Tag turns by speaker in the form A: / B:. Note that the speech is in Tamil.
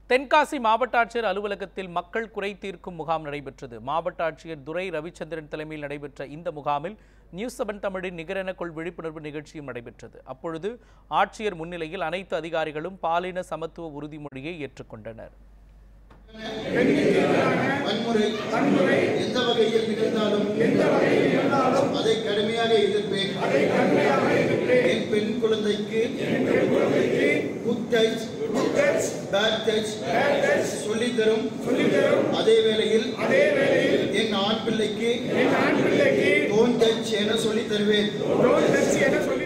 A: தென்காசி மாவட்ட ஆட்சியர் அலுவலகத்தில் மக்கள் குறை தீர்க்கும் முகாம் நடைபெற்றது மாவட்ட ஆட்சியர் துரை ரவிச்சந்திரன் தலைமையில் நடைபெற்ற இந்த முகாமில் நியூஸ் செவன் தமிழின் நிகரென கொள் விழிப்புணர்வு நிகழ்ச்சியும் நடைபெற்றது அப்பொழுது ஆட்சியர் முன்னிலையில் அனைத்து அதிகாரிகளும் பாலின சமத்துவ உறுதிமொழியை ஏற்றுக்கொண்டனர்
B: வன்முறை வன்முறை எந்த வகையில் நிகழ்ந்தாலும் எந்த வகையில் நிகழ்ந்தாலும் அதை கடுமையாக எதிர்ப்பேன் அதை கடுமையாக எதிர்ப்பேன் என் பெண் குழந்தைக்கு என் பெண் குழந்தைக்கு good touch good touch bad touch bad touch சொல்லி தரும் சொல்லி தரும் அதே வேளையில் அதே வேளையில் என் ஆண் பிள்ளைக்கு என் ஆண் பிள்ளைக்கு டோன் டச் என சொல்லி தருவேன் டோன் டச் என சொல்லி